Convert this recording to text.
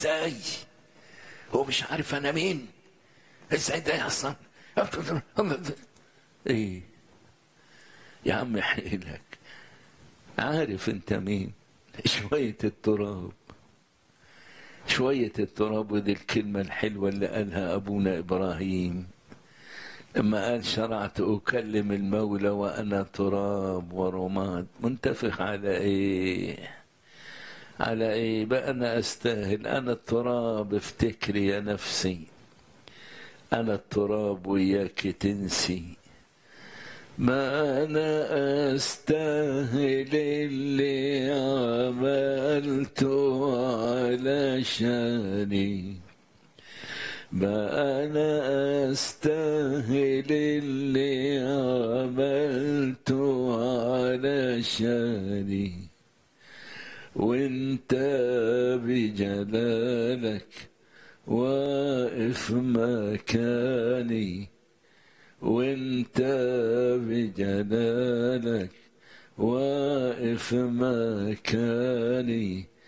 ازاي هو مش عارف انا مين ازاي ده اصلا ايه يا عم حيلك عارف انت مين شوية التراب شوية التراب ودي الكلمة الحلوة اللي قالها أبونا إبراهيم لما قال شرعت أكلم المولى وأنا تراب ورماد منتفخ على إيه على إيه بقى أنا أستاهل أنا التراب افتكري يا نفسي أنا التراب وياك تنسي ما أنا أستاهل اللي عملته علشاني ما أنا أستاهل اللي عملته علشاني وانت بجلالك واقف مكاني وانت بجلالك واقف مكاني